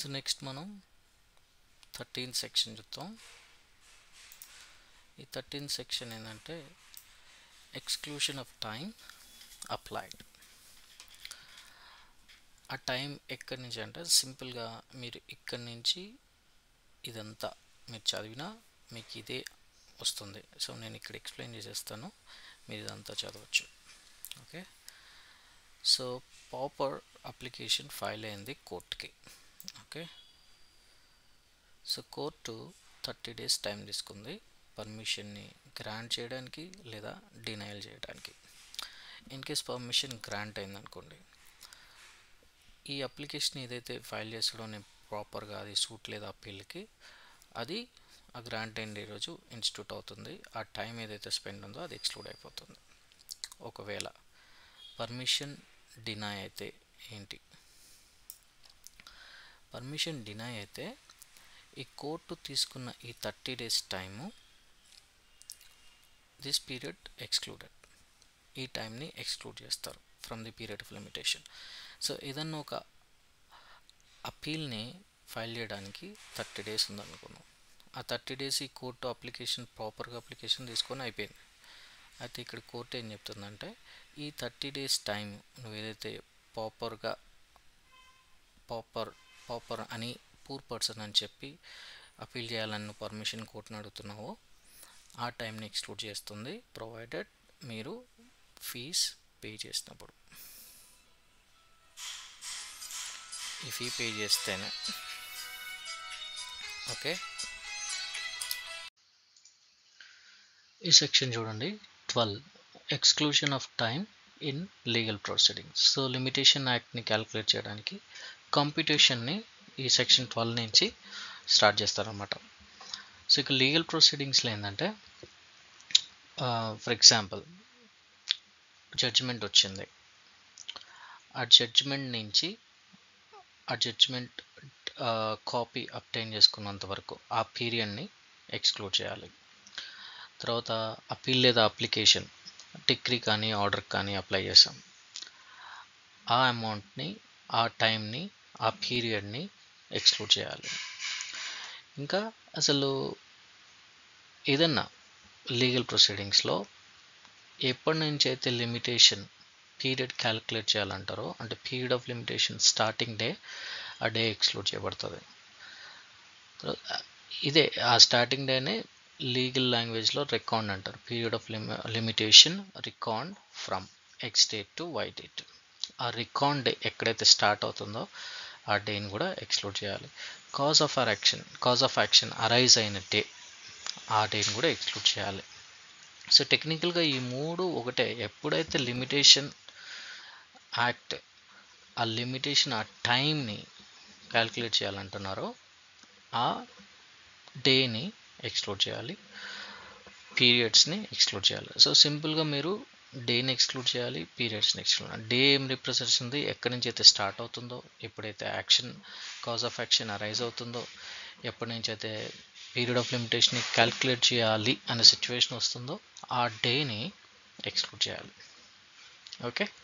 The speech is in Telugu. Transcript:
సో నెక్స్ట్ మనం థర్టీన్ సెక్షన్ చూద్దాం ఈ థర్టీన్ సెక్షన్ ఏంటంటే ఎక్స్క్లూషన్ ఆఫ్ టైం అప్లైడ్ ఆ టైం ఎక్కడి నుంచి అంటే సింపుల్గా మీరు ఇక్కడి నుంచి ఇదంతా మీరు చదివినా మీకు ఇదే వస్తుంది సో నేను ఇక్కడ ఎక్స్ప్లెయిన్ చేసేస్తాను మీరు ఇదంతా చదవచ్చు okay so pauper application file అయింది కోర్టుకి okay so court thirty days time తీసుకుంది పర్మిషన్ని గ్రాంట్ చేయడానికి లేదా డినైల్ చేయడానికి ఇన్ కేస్ పర్మిషన్ గ్రాంట్ అయిందనుకోండి ఈ అప్లికేషన్ ఏదైతే ఫైల్ చేసాడో నేను ప్రాపర్గా అది సూట్ లేదా అప్పీల్కి అది ఆ గ్రాంట్ అయిన రోజు ఇన్స్టిట్యూట్ అవుతుంది ఆ టైం ఏదైతే స్పెండ్ ఉందో అది ఎక్స్క్లూడ్ అయిపోతుంది ఒకవేళ పర్మిషన్ డినై అయితే ఏంటి పర్మిషన్ డినై అయితే ఈ కోర్టు తీసుకున్న ఈ thirty days time this period excluded ఈ టైంని ఎక్స్క్లూడ్ చేస్తారు from the period of limitation so ఏదన్నా ఒక అప్పీల్ని ఫైల్ చేయడానికి థర్టీ డేస్ ఉందనుకున్నాం ఆ థర్టీ డేస్ ఈ కోర్టు అప్లికేషన్ ప్రాపర్గా అప్లికేషన్ తీసుకొని అయిపోయింది అయితే ఇక్కడ కోర్టు ఏం చెప్తుందంటే ఈ థర్టీ డేస్ టైం నువ్వు ఏదైతే ప్రాపర్గా ప్రాపర్ ప్రాపర్ అని పూర్ పర్సన్ అని చెప్పి అపీల్ చేయాలని పర్మిషన్ కోర్టుని అడుగుతున్నావో ఆ టైంని ఎక్స్క్లూడ్ చేస్తుంది ప్రొవైడెడ్ మీరు ఫీజ్ పే చేసినప్పుడు ఈ ఫీ పే చేస్తేనే ఓకే ఈ సెక్షన్ చూడండి twelve exclusion of time in legal proceedings so limitation యాక్ట్ని క్యాలిక్యులేట్ చేయడానికి కంప్యూటేషన్ని ఈ సెక్షన్ ట్వెల్వ్ నుంచి స్టార్ట్ చేస్తారన్నమాట సో ఇక లీగల్ ప్రొసీడింగ్స్లో ఏంటంటే ఫర్ ఎగ్జాంపుల్ జడ్జిమెంట్ వచ్చింది ఆ జడ్జిమెంట్ నుంచి ఆ జడ్జిమెంట్ కాపీ అప్టైన్ చేసుకున్నంత వరకు ఆ పీరియడ్ని ఎక్స్క్లూడ్ చేయాలి తర్వాత అపీల్ లేదా అప్లికేషన్ డిగ్రీ కానీ ఆర్డర్ కానీ అప్లై చేసాం ఆ అమౌంట్ని ఆ టైంని ఆ పీరియడ్ని ఎక్స్క్లూడ్ చేయాలి ఇంకా అసలు ఏదన్నా లీగల్ ప్రొసీడింగ్స్లో ఎప్పటి నుంచి అయితే లిమిటేషన్ పీరియడ్ క్యాలిక్యులేట్ చేయాలంటారో అంటే period of limitation starting day ఆ డే ఎక్స్క్లూడ్ చేయబడుతుంది ఇదే ఆ స్టార్టింగ్ డేనే లీగల్ లాంగ్వేజ్లో రికార్డ్ అంటారు period of limi limitation record from X date to Y date ఆ రికార్డ్ డే ఎక్కడైతే స్టార్ట్ అవుతుందో ఆ డేని కూడా ఎక్స్క్లూడ్ చేయాలి cause of our action cause of action arise అయిన డే ఆ డేని కూడా ఎక్స్క్లూడ్ చేయాలి సో టెక్నికల్గా ఈ మూడు ఒకటే ఎప్పుడైతే లిమిటేషన్ యాక్ట్ ఆ లిమిటేషన్ ఆ టైంని క్యాల్కులేట్ చేయాలంటున్నారో ఆ డేని ఎక్స్క్లూడ్ చేయాలి పీరియడ్స్ని ఎక్స్క్లూడ్ చేయాలి సో సింపుల్గా మీరు డేని ఎక్స్క్లూడ్ చేయాలి పీరియడ్స్ని ఎక్స్క్లూడ్ డే ఏం రిప్రజెంట్స్ ఉంది ఎక్కడి నుంచి అయితే స్టార్ట్ అవుతుందో ఎప్పుడైతే action cause of action arise అవుతుందో ఎప్పటి నుంచి అయితే పీరియడ్ ఆఫ్ లిమిటేషన్ని క్యాల్కులేట్ చేయాలి అనే సిచ్యువేషన్ వస్తుందో ఆ డేని ఎక్స్క్లూడ్ చేయాలి ఓకే